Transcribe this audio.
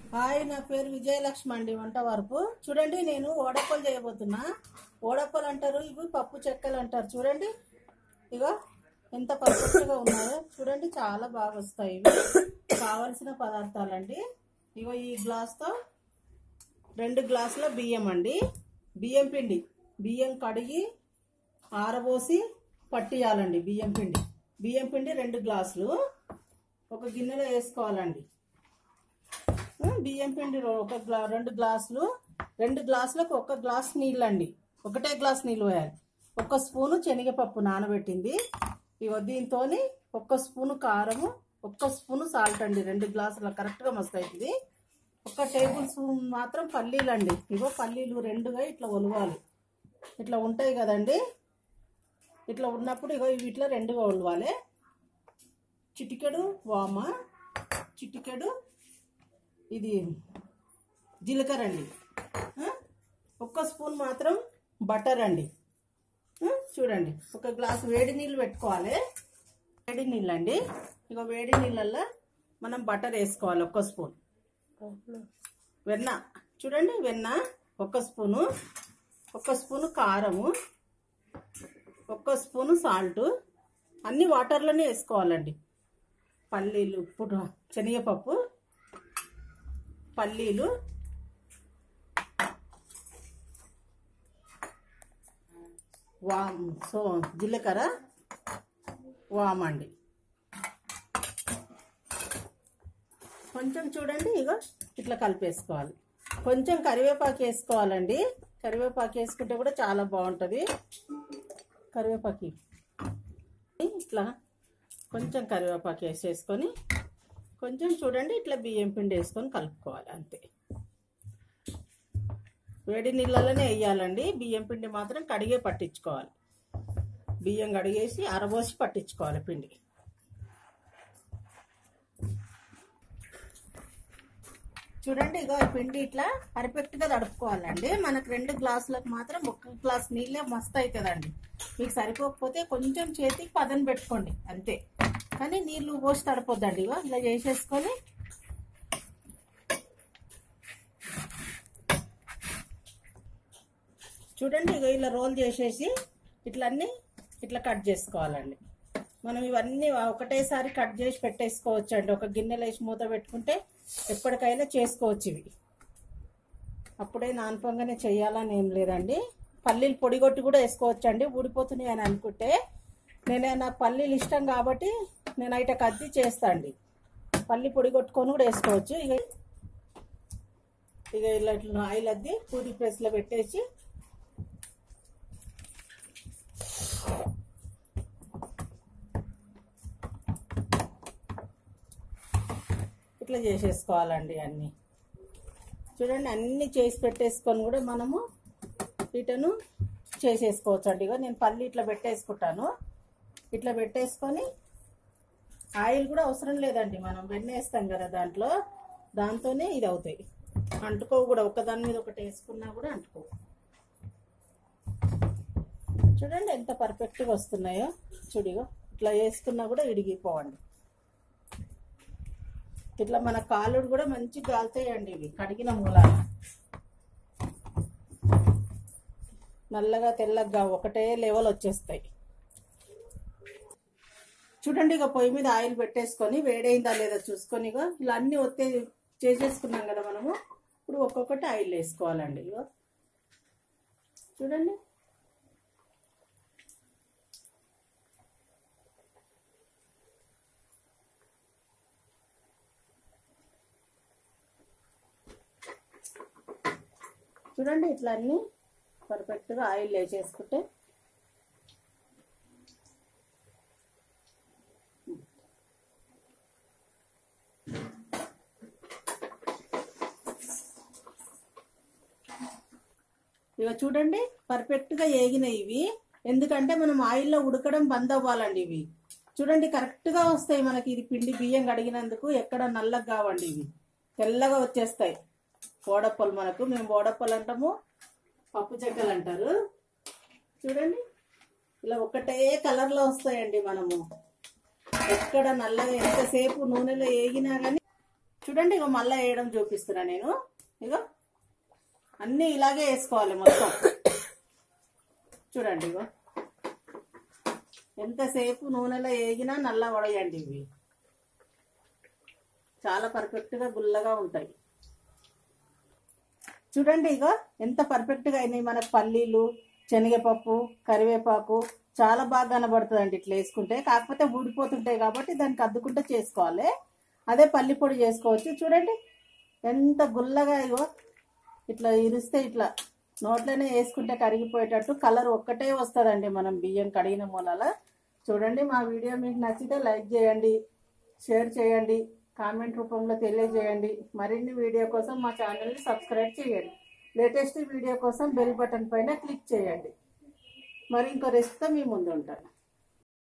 Hi నా పేరు విజయలక్ష్మి అండి వంట వరపు చూడండి నేను ఓడప్పలు చేయబోతున్నా ఓడప్పలు అంటారు ఇవి పప్పు చెక్కలు అంటారు చూడండి ఇగో ఎంత పర్ఫెక్ట్గా ఉన్నాయో చూడండి చాలా బాగా వస్తాయి ఇవి కావలసిన పదార్థాలండి ఇగో ఈ గ్లాస్తో రెండు గ్లాసుల బియ్యం అండి బియ్యం పిండి బియ్యం కడిగి ఆరబోసి పట్టియాలండి బియ్యం పిండి బియ్యం పిండి రెండు గ్లాసులు ఒక గిన్నెలో వేసుకోవాలండి ఉమ్, బియ్యం పిండి రో- ఒక గ్లా రెండు గ్లాసులు రెండు గ్లాసులకు ఒక గ్లాస్ నీళ్ళండి ఒకటే గ్లాస్ నీళ్ళు పోయాలి ఒక స్పూను శనగపప్పు నానబెట్టింది ఇగో దీంతో ఒక్క స్పూను కారము ఒక్క స్పూను సాల్ట్ అండి రెండు గ్లాసుల కరెక్ట్గా మస్తు అవుతుంది ఒక టేబుల్ స్పూన్ మాత్రం పల్లీలు అండి ఇగో పల్లీలు రెండుగా ఇట్లా ఒలవాలి ఇట్లా ఉంటాయి కదండి ఇట్లా ఉన్నప్పుడు ఇగో ఇవి ఇట్లా రెండుగా ఒలవాలి చిటికెడు వామ చిటికెడు ఇది జీలకర్ర అండి ఆ? ఒక్క స్పూన్ మాత్రం బటర్ అండి ఆ? చూడండి ఒక గ్లాస్ వేడి నీళ్ళు పెట్టుకోవాలి వేడి నీళ్ళు అండి ఇక వేడి నీళ్ళల్లో మనం బటర్ వేసుకోవాలి ఒక్క స్పూన్ వెన్న చూడండి వెన్న ఒక్క స్పూను ఒక్క స్పూను కారము ఒక్క స్పూను సాల్ట్ అన్ని వాటర్లోనే వేసుకోవాలండి పల్లీలు ఇప్పుడు శనగపప్పు పల్లీలు వామ్ సో జీలకర్ర వామండి కొంచెం చూడండి ఇగో ఇట్లా కలిపేసుకోవాలి కొంచెం కరివేపాకు వేసుకోవాలండి కరివేపాకు వేసుకుంటే కూడా చాలా బాగుంటుంది కరివేపాకు ఇట్లా కొంచెం కరివేపాకు వేసేసుకొని కొంచెం చూడండి ఇట్లా బియ్యం పిండి వేసుకొని కలుపుకోవాలి అంతే వేడి నీళ్ళలోనే వేయాలండి బియ్యం పిండి మాత్రం కడిగే పట్టించుకోవాలి బియ్యం కడిగేసి అరబోసి పట్టించుకోవాలి పిండి చూడండి ఇగో ఈ పిండి ఇట్లా పర్ఫెక్ట్గా తడుపుకోవాలండి మనకు రెండు గ్లాసులకు మాత్రం ఒక్క గ్లాస్ నీళ్ళే మస్తు అవుతుందండి మీకు సరిపోకపోతే కొంచెం చేతికి పదన పెట్టుకోండి అంతే కానీ నీళ్లు పోసి తడపొద్దండి ఇగో ఇలా చేసేసుకొని చూడండి ఇగో ఇలా రోల్ చేసేసి ఇట్లా అన్ని ఇట్లా కట్ చేసుకోవాలండి మనం ఇవన్నీ ఒకటేసారి కట్ చేసి పెట్టేసుకోవచ్చు అండి ఒక గిన్నెలో వేసి మూత పెట్టుకుంటే ఎప్పటికైనా చేసుకోవచ్చు ఇవి అప్పుడే నానపంగానే చేయాలని ఏం లేదండి పల్లీలు పొడిగొట్టి కూడా వేసుకోవచ్చు అండి ఊడిపోతున్నాయి అని అనుకుంటే నేనే నాకు పల్లీలు ఇష్టం కాబట్టి నేను అయితే కద్ది చేస్తా అండి పల్లి పొడి కొట్టుకొని కూడా వేసుకోవచ్చు ఇక ఇక ఇలా ఇట్లా ఆయిల్ అద్ది పూరి ప్రెస్లో పెట్టేసి ఇట్లా చేసేసుకోవాలండి అన్నీ చూడండి అన్నీ చేసి పెట్టేసుకొని కూడా మనము వీటను చేసేసుకోవచ్చు అండి ఇగో నేను పల్లి ఇట్లా పెట్టేసుకుంటాను ఇట్లా పెట్టేసుకొని ఆయిల్ కూడా అవసరం లేదండి మనం వెన్న వేస్తాం కదా దాంట్లో దాంతోనే ఇది అవుతాయి అంటుకోవు కూడా ఒకదాని మీద ఒకటి వేసుకున్నా కూడా అంటుకోవు చూడండి ఎంత పర్ఫెక్ట్గా వస్తున్నాయో చూడిగో ఇట్లా వేసుకున్నా కూడా ఇడిగిపోవండి ఇట్లా మన కాలుడు కూడా మంచి కాలుతాయండి ఇవి కడిగిన మూలాన నల్లగా తెల్లగా ఒకటే లెవెల్ వచ్చేస్తాయి చూడండి ఇక పొయ్యి మీద ఆయిల్ పెట్టేసుకొని వేడైందా లేదా చూసుకొని ఇగో ఇలా అన్ని ఒత్తే చేసేసుకున్నాం కదా మనము ఇప్పుడు ఒక్కొక్కటి ఆయిల్ వేసుకోవాలండి ఇగో చూడండి చూడండి ఇట్లా అన్ని పర్ఫెక్ట్గా ఆయిల్ వేసేసుకుంటే ఇక చూడండి పర్ఫెక్ట్గా ఏగినాయి ఇవి ఎందుకంటే మనం ఆయిల్లో ఉడకడం బంద్ అవ్వాలండి ఇవి చూడండి కరెక్ట్గా వస్తాయి మనకి ఇది పిండి బియ్యం కడిగినందుకు ఎక్కడ నల్లగా కావండి ఇవి తెల్లగా వచ్చేస్తాయి ఓడప్పలు మనకు మేము ఓడప్పలు అంటాము పప్పు చెక్కలు అంటారు చూడండి ఇలా ఒకటే కలర్లో వస్తాయండి మనము ఎక్కడ నల్లగా ఎంతసేపు నూనెలో వేగినా కానీ చూడండి ఇగో మళ్ళీ వేయడం చూపిస్తున్నా నేను ఇగో అన్నీ ఇలాగే వేసుకోవాలి మొత్తం చూడండి ఇగో ఎంతసేపు నూనెలో వేగినా నల్ల వడయండి ఇవి చాలా పర్ఫెక్ట్గా గుల్లగా ఉంటాయి చూడండి ఇగో ఎంత పర్ఫెక్ట్గా అయినాయి మనకు పల్లీలు శనగపప్పు కరివేపాకు చాలా బాగా కనబడుతుంది అండి ఇట్లా వేసుకుంటే కాకపోతే ఊడిపోతుంటాయి కాబట్టి దానికి అద్దుకుంటే చేసుకోవాలి అదే పల్లి పొడి చేసుకోవచ్చు చూడండి ఎంత గుల్లగా ఇగో ఇట్లా ఇరిస్తే ఇట్లా నోట్లోనే వేసుకుంటే కరిగిపోయేటట్టు కలర్ ఒక్కటే వస్తుందండి మనం బియ్యం కడిగిన మూలాల చూడండి మా వీడియో మీకు నచ్చితే లైక్ చేయండి షేర్ చేయండి కామెంట్ రూపంలో తెలియజేయండి మరిన్ని వీడియో కోసం మా ఛానల్ని సబ్స్క్రైబ్ చేయండి లేటెస్ట్ వీడియో కోసం బెల్ బటన్ పైన క్లిక్ చేయండి మరి ఇంకో రెసిపీతో మీ ముందు ఉంటాను